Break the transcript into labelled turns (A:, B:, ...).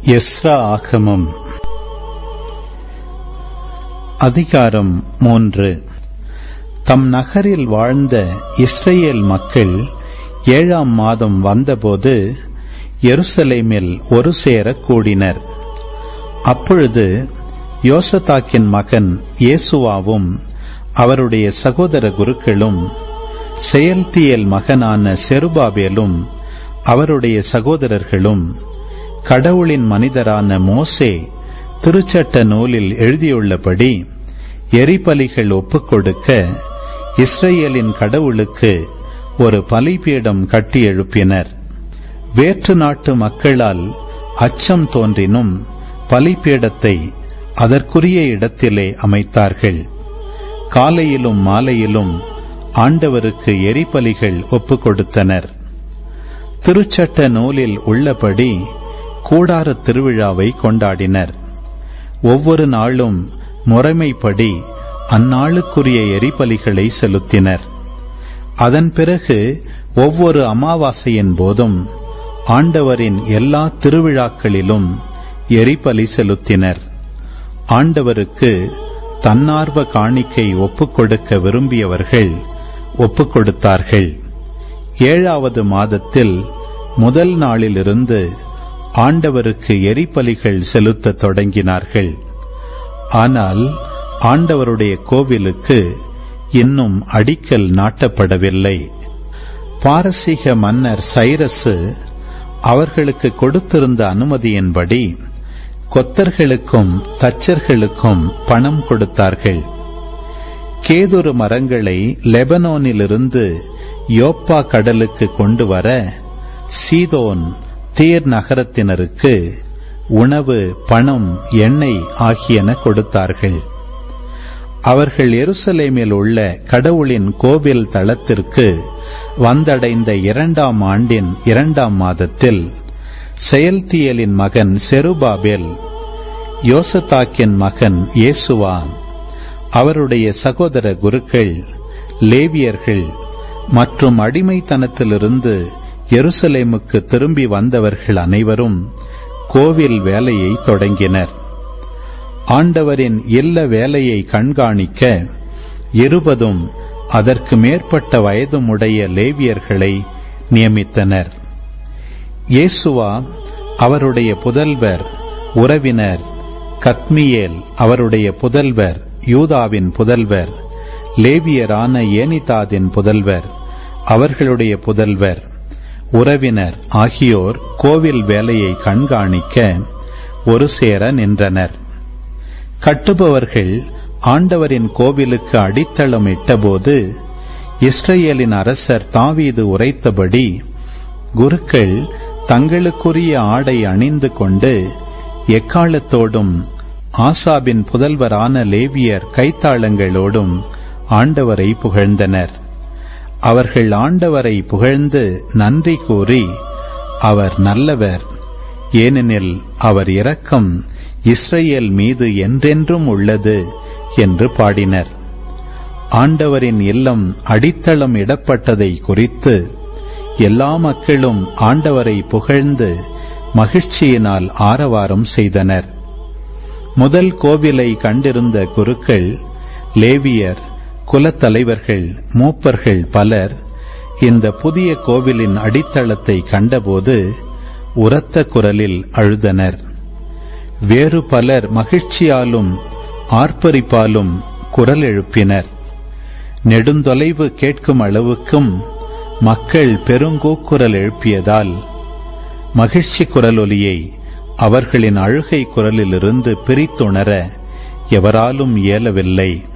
A: Ezra ஆகமம் அதிகாரம் மூன்று தம் நகரில் வாழ்ந்த இஸ்ரேல் மக்கள் ஏழாம் மாதம் வந்தபோது எருசலேமில் ஒரு சேர கூடினர் அப்பொழுது யோசதாக்கின் மகன் இயேசுவாவும் அவருடைய சகோதர குருக்களும் செயல்தியல் மகனான செருபாபேலும் அவருடைய சகோதரர்களும் கடவுளின் மனிதரான மோசே திருச்சட்ட நூலில் எழுதியுள்ளபடி எரிபலிகள் ஒப்புக் கொடுக்க இஸ்ரேலின் கடவுளுக்கு ஒரு பலிபீடம் கட்டி எழுப்பினர் வேற்று நாட்டு மக்களால் அச்சம் தோன்றினும் பலிபீடத்தை அதற்குரிய இடத்திலே அமைத்தார்கள் காலையிலும் மாலையிலும் ஆண்டவருக்கு எரிபலிகள் ஒப்புக் கொடுத்தனர் திருச்சட்ட நூலில் உள்ளபடி கூடார திருவிழாவை கொண்டாடினர் ஒவ்வொரு நாளும் முறைமைப்படி அந்நாளுக்குரிய எரிபலிகளை செலுத்தினர் அதன் பிறகு ஒவ்வொரு அமாவாசையின் போதும் ஆண்டவரின் எல்லா திருவிழாக்களிலும் எரிபலி செலுத்தினர் ஆண்டவருக்கு தன்னார்வ காணிக்கை ஒப்புக் கொடுக்க விரும்பியவர்கள் ஒப்புக் கொடுத்தார்கள் ஏழாவது மாதத்தில் முதல் நாளிலிருந்து ஆண்டவருக்கு எரிபலிகள் செலுத்த தொடங்கினார்கள் ஆனால் ஆண்டவருடைய கோவிலுக்கு இன்னும் அடிக்கல் நாட்டப்படவில்லை பாரசீக மன்னர் சைரசு அவர்களுக்கு கொடுத்திருந்த அனுமதியின்படி கொத்தர்களுக்கும் தச்சர்களுக்கும் பணம் கொடுத்தார்கள் கேதுரு மரங்களை லெபனோனிலிருந்து யோப்பா கடலுக்கு கொண்டு வர சீதோன் தீர் நகரத்தினருக்கு உணவு பணம் எண்ணெய் ஆகியன கொடுத்தார்கள் அவர்கள் எருசலேமில் உள்ள கடவுளின் கோவில் தளத்திற்கு வந்தடைந்த இரண்டாம் ஆண்டின் இரண்டாம் மாதத்தில் செயல்தியலின் மகன் செருபாபேல் யோசதாக்கின் மகன் இயேசுவா அவருடைய சகோதர குருக்கள் லேவியர்கள் மற்றும் அடிமைத்தனத்திலிருந்து எருசலேமுக்கு திரும்பி வந்தவர்கள் அனைவரும் கோவில் வேலையை தொடங்கினர் ஆண்டவரின் இல்ல வேலையை கண்காணிக்க இருபதும் அதற்கு மேற்பட்ட வயதுமுடைய லேவியர்களை நியமித்தனர் இயேசுவா அவருடைய புதல்வர் உறவினர் கத்மியேல் அவருடைய புதல்வர் யூதாவின் புதல்வர் லேவியரான ஏனிதாதின் புதல்வர் அவர்களுடைய புதல்வர் உறவினர் ஆகியோர் கோவில் வேலையை கண்காணிக்க ஒரு சேர நின்றனர் கட்டுபவர்கள் ஆண்டவரின் கோவிலுக்கு அடித்தளம் இட்டபோது இஸ்ரேலின் அரசர் தாவீது உரைத்தபடி குருக்கள் தங்களுக்குரிய ஆடை அணிந்து கொண்டு எக்காலத்தோடும் ஆசாபின் புதல்வரான லேவியர் கைத்தாளங்களோடும் ஆண்டவரை புகழ்ந்தனர் அவர்கள் ஆண்டவரை புகழ்ந்து நன்றி கூறி அவர் நல்லவர் ஏனெனில் அவர் இரக்கம் இஸ்ரேல் மீது என்றென்றும் உள்ளது என்று பாடினர் ஆண்டவரின் இல்லம் அடித்தளம் இடப்பட்டதை குறித்து எல்லா மக்களும் ஆண்டவரை புகழ்ந்து மகிழ்ச்சியினால் ஆரவாரம் செய்தனர் முதல் கோவிலை கண்டிருந்த குருக்கள் லேவியர் குலத்தலைவர்கள் மூப்பர்கள் பலர் இந்த புதிய கோவிலின் அடித்தளத்தை கண்டபோது உரத்த குரலில் அழுதனர் வேறு பலர் மகிழ்ச்சியாலும் ஆர்ப்பரிப்பாலும் குரல் எழுப்பினர் நெடுந்தொலைவு கேட்கும் அளவுக்கும் மக்கள் பெருங்கூக்குரல் எழுப்பியதால் மகிழ்ச்சி குரலொலியை அவர்களின் அழுகை குரலிலிருந்து பிரித்துணர எவராலும் இயலவில்லை